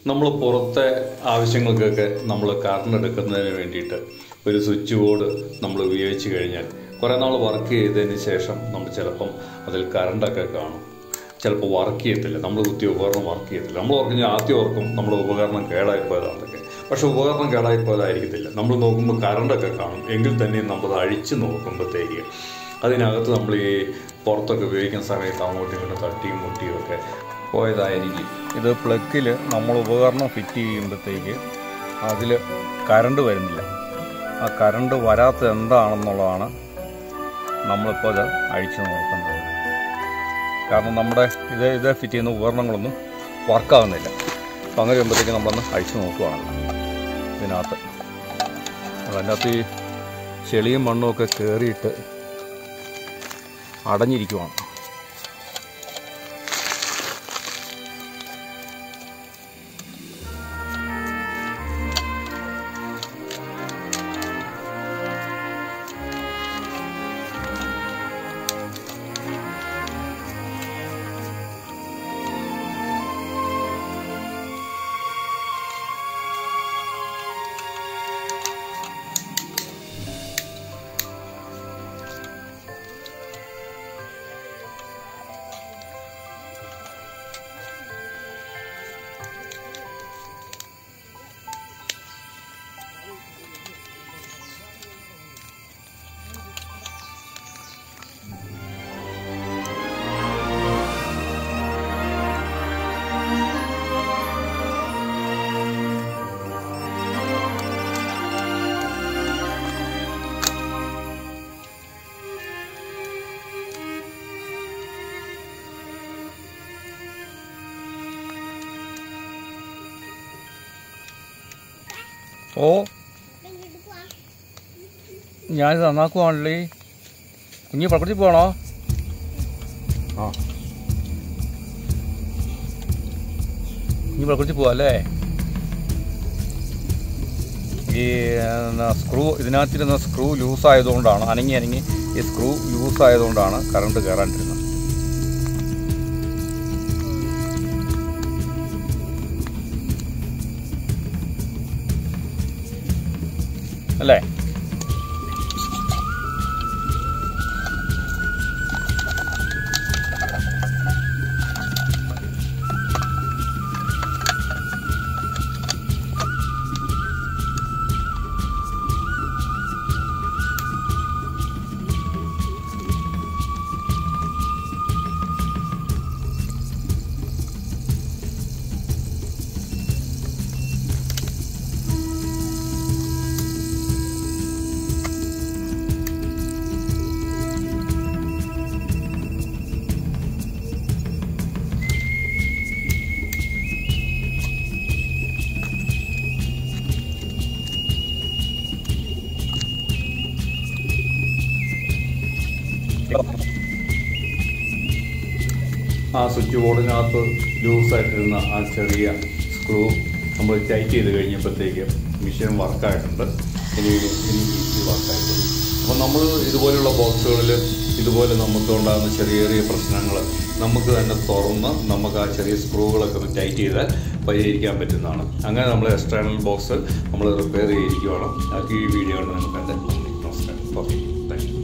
നമ്മൾ പുറത്തെ ആവശ്യങ്ങൾക്കൊക്കെ നമ്മൾ കറണ്ട് എടുക്കുന്നതിന് വേണ്ടിയിട്ട് ഒരു സ്വിച്ച് ബോർഡ് നമ്മൾ ഉപയോഗിച്ച് കഴിഞ്ഞാൽ കുറേ നാൾ വർക്ക് ചെയ്തതിന് ശേഷം നമ്മൾ ചിലപ്പം അതിൽ കറണ്ടൊക്കെ കാണും ചിലപ്പോൾ വർക്ക് ചെയ്യത്തില്ല നമ്മൾ കുത്തിയ ഉപകരണം വർക്ക് ചെയ്യത്തില്ല നമ്മൾ ഓർക്കും ആദ്യം ഓർക്കും നമ്മുടെ ഉപകരണം കേടായിപ്പോയതാണെന്നൊക്കെ പക്ഷെ ഉപകരണം കേടായിപ്പോയതായിരിക്കത്തില്ല നമ്മൾ നോക്കുമ്പോൾ കറണ്ടൊക്കെ കാണും എങ്കിൽ തന്നെയും നമ്മൾ അഴിച്ച് നോക്കുമ്പോഴത്തേക്ക് അതിനകത്ത് നമ്മൾ ഈ പുറത്തൊക്കെ ഉപയോഗിക്കുന്ന സമയത്ത് അങ്ങോട്ടും ഇങ്ങോട്ടും തട്ടിയും മുട്ടിയും ഒക്കെ പോയതായിരിക്കും ഇത് പ്ലഗിൽ നമ്മൾ ഉപകരണം ഫിറ്റ് ചെയ്യുമ്പോഴത്തേക്ക് അതിൽ കറണ്ട് വരുന്നില്ല ആ കറണ്ട് വരാത്തത് എന്താണെന്നുള്ളതാണ് നമ്മളിപ്പോൾ ഇത് അഴിച്ചു നോക്കുന്നത് കാരണം നമ്മുടെ ഇത് ഇത് ഫിറ്റ് ചെയ്യുന്ന ഉപകരണങ്ങളൊന്നും വർക്കാവുന്നില്ല അപ്പം അങ്ങനെ വരുമ്പോഴത്തേക്ക് നമ്മളൊന്ന് അഴിച്ചു നോക്കുവാണ് ഇതിനകത്ത് അതിൻ്റെ അകത്ത് ഈ ചെളിയും മണ്ണും ഒക്കെ കയറിയിട്ട് അടഞ്ഞിരിക്കുവാണ് ഓ ഞാനിത് നന്നാക്കുവാണല്ലേ കുഞ്ഞ് പ്രകൃതി പോകണോ ആ കുഞ്ഞ് പ്രകൃതി പോവാല്ലേ ഈ എന്നാ, സ്ക്രൂ ഇതിനകത്തിരുന്ന സ്ക്രൂ ലൂസ് ആയതുകൊണ്ടാണ് അനങ്ങി അനങ്ങി ഈ സ്ക്രൂ ലൂസ് ആയതുകൊണ്ടാണ് കറണ്ട് കയറാണ്ടിരുന്നത് അല്ലേ ആ സ്വിച്ച് ബോർഡിനകത്ത് ലൂസായിട്ടിരുന്ന ആ ചെറിയ സ്ക്രൂ നമ്മൾ ടൈറ്റ് ചെയ്ത് കഴിഞ്ഞപ്പോഴത്തേക്ക് മെഷീൻ വർക്കായിട്ടുണ്ട് ഇനി ഇനി ഈ വർക്കായിട്ടുണ്ട് അപ്പോൾ നമ്മൾ ഇതുപോലെയുള്ള ബോക്സുകളിൽ ഇതുപോലെ നമുക്ക് ഉണ്ടാകുന്ന ചെറിയ ചെറിയ പ്രശ്നങ്ങൾ നമുക്ക് തന്നെ തുറന്ന് നമുക്ക് ആ ചെറിയ സ്ക്രൂകളൊക്കെ ഒന്ന് ടൈറ്റ് ചെയ്താൽ പരിഹരിക്കാൻ പറ്റുന്നതാണ് അങ്ങനെ നമ്മൾ എക്സ്റ്റേണൽ ബോക്സ് നമ്മൾ റിപ്പയർ ചെയ്തിരിക്കുകയാണ് ഈ വീഡിയോ കൊണ്ട് നമുക്ക് എൻ്റെ നമസ്കാരം ഓക്കെ താങ്ക് യു